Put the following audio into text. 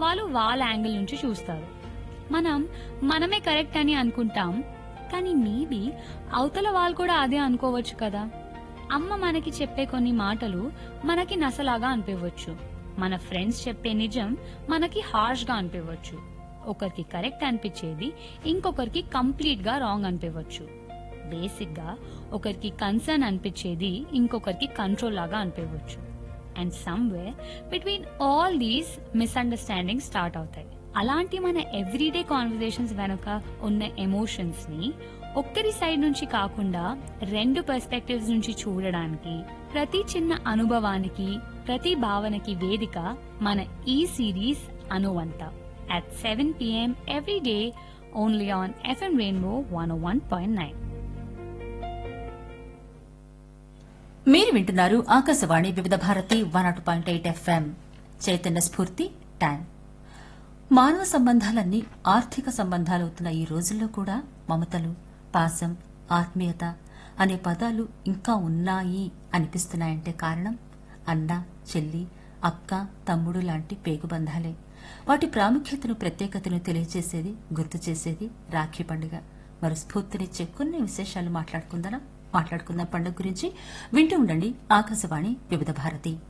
వాళ్ళు వాళ్ళ యాంగిల్ నుంచి చూస్తారు మనం మనమే కరెక్ట్ అని అనుకుంటాం కానీ మేబీ అవతల వాళ్ళు కూడా అదే అనుకోవచ్చు కదా అమ్మ మనకి చెప్పే కొన్ని మాటలు మనకి నసలాగా అనిపించవచ్చు మన ఫ్రెండ్స్ చెప్పే నిజం మనకి హార్ష్ గా అనిపించవచ్చు ఒకరికి కరెక్ట్ అనిపించేది ఇంకొకరికి కంప్లీట్ గా రాంగ్ అనిపించవచ్చు బేసిక్ గా ఒకరికి కన్సర్న్ అనిపించేది ఇంకొకరికి కంట్రోల్ లాగా అనిపించవచ్చు and somewhere between all these misunderstanding start అవుతాయి అలాంటి మన ఎవ్రీడే కాన్వర్సేషన్స్ వెనుక ఉన్న ఎమోషన్స్ ని ఒక్కరి సైడ్ నుంచి కాకుండా రెండు పర్స్పెక్టివ్స్ నుంచి చూడడానికి ప్రతి చిన్న అనుభవానికి ప్రతి భావనకి వేదిక మన ఈ సిరీస్ అనువంత at seven PM every day only on FM rainbow one one point nine మీరు వింటున్నారు Akashvani Vividh Bharati one naught point eight FM Chaitanya Spoorthi time మానవ సంబంధాలన్నీ ఆర్థిక సంబంధాలు అవుతున్న ఈ రోజుల్లో కూడా మమతలు పాసం ఆత్మీయత అనే పదాలు ఇంకా ఉన్నాయి అనిపిస్తున్నాయంటే కారణం అన్న చెల్లి అక్క తమ్ముడు లాంటి పేగుబంధాలే వాటి ప్రాముఖ్యతను ప్రత్యేకతను తెలియజేసేది గుర్తు చేసేది రాఖీ పండుగ మరి స్ఫూర్తినిచ్చే కొన్ని విశేషాలు మాట్లాడుకుందాం మాట్లాడుకుందాం పండుగ గురించి వింటూ ఉండండి ఆకాశవాణి వివిధ భారతి